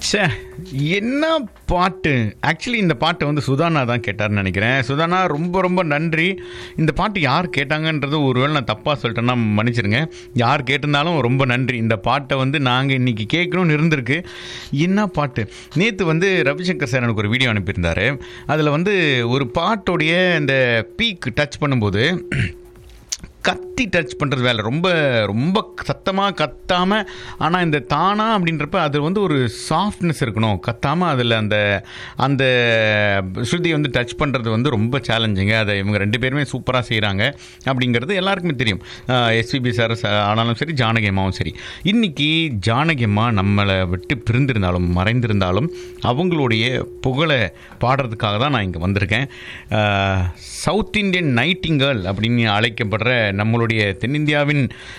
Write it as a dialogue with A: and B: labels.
A: ச்சே என்ன பாட்டு ஆக்சுவலி இந்த பாட்டை வந்து சுதானா தான் கேட்டார்னு நினைக்கிறேன் சுதானா ரொம்ப ரொம்ப நன்றி இந்த பாட்டு யார் கேட்டாங்கன்றது ஒருவேளை நான் தப்பாக சொல்லிட்டேன்னா மன்னிச்சிருங்க யார் கேட்டிருந்தாலும் ரொம்ப நன்றி இந்த பாட்டை வந்து நாங்கள் இன்னைக்கு கேட்கணும்னு இருந்திருக்கு என்ன பாட்டு நேற்று வந்து ரவிசங்கர் சார் எனக்கு ஒரு வீடியோ அனுப்பியிருந்தாரு அதில் வந்து ஒரு பாட்டோடைய இந்த பீக் டச் பண்ணும்போது கத்தி டச் பண்ணுறது வேலை ரொம்ப ரொம்ப சத்தமாக கத்தாமல் ஆனால் இந்த தானா அப்படின்றப்ப அது வந்து ஒரு சாஃப்ட்னஸ் இருக்கணும் கத்தாமல் அதில் அந்த அந்த ஸ்ருதியை வந்து டச் பண்ணுறது வந்து ரொம்ப சேலஞ்சிங்க அதை இவங்க ரெண்டு பேருமே சூப்பராக செய்கிறாங்க அப்படிங்கிறது எல்லாருக்குமே தெரியும் எஸ்பிபி சார் ஆனாலும் சரி ஜானகி அம்மாவும் சரி இன்றைக்கி ஜானகி அம்மா நம்மளை விட்டு பிரிந்திருந்தாலும் மறைந்திருந்தாலும் அவங்களுடைய புகழை பாடுறதுக்காக தான் நான் இங்கே வந்திருக்கேன் சவுத் இந்தியன் நைட்டிங்கல் அப்படின்னு அழைக்கப்படுற நம்மளுடைய தென்னிந்தியாவின்